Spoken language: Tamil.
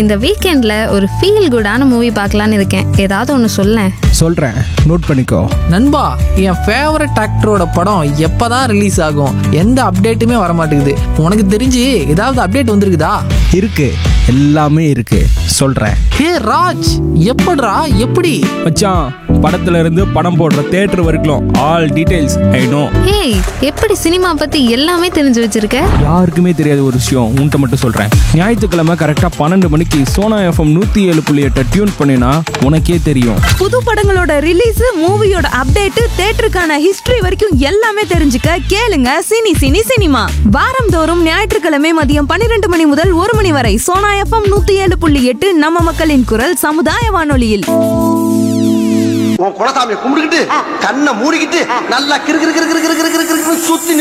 இந்த வீக்கெண்ட்ல ஒரு ஃபீல் குடான மூவி பார்க்கலான்னு இருக்கேன் ஏதாவது ஒன்று சொல்லேன் சொல்கிறேன் நோட் பண்ணிக்கோ நண்பா என் ஃபேவரட் ஆக்டரோட படம் எப்பதான் ரிலீஸ் ஆகும் எந்த அப்டேட்டுமே வர மாட்டேங்குது உனக்கு தெரிஞ்சு ஏதாவது அப்டேட் வந்திருக்குதா இருக்கு எல்லாமே இருக்கு சொல்கிறேன் ஹே ராஜ் எப்படிடா எப்படி மச்சான் படத்துல இருந்து படம் போடுற தேட்டர் வரைக்கும் ஆல் டீடைல்ஸ் ஐ நோ ஏய் எப்படி சினிமா பத்தி எல்லாமே தெரிஞ்சு வச்சிருக்க யாருக்குமே தெரியாத ஒரு விஷயம் உன்கிட்ட மட்டும் சொல்றேன் ஞாயிற்றுக்கிழமை கரெக்டா பன்னெண்டு மணிக்கு சோனா எஃப்எம் நூத்தி ஏழு புள்ளி எட்டை டியூன் பண்ணினா உனக்கே தெரியும் புது படங்களோட ரிலீஸ் மூவியோட அப்டேட் தேட்டருக்கான ஹிஸ்டரி வரைக்கும் எல்லாமே தெரிஞ்சுக்க கேளுங்க சினி சினி சினிமா வாரந்தோறும் ஞாயிற்றுக்கிழமை மதியம் பன்னிரண்டு மணி முதல் ஒரு மணி வரை சோனா எஃப்எம் நூத்தி ஏழு புள்ளி எட்டு நம்ம மக்களின் குரல் சமுதாய வானொலியில் உன் குலசாமியை கும்பிட்டுக்கிட்டு கண்ணை மூடிக்கிட்டு நல்லா கிறு கிறு கிறு கிறு கிறு கிறு கிறு கிறுன்னு சுத்தி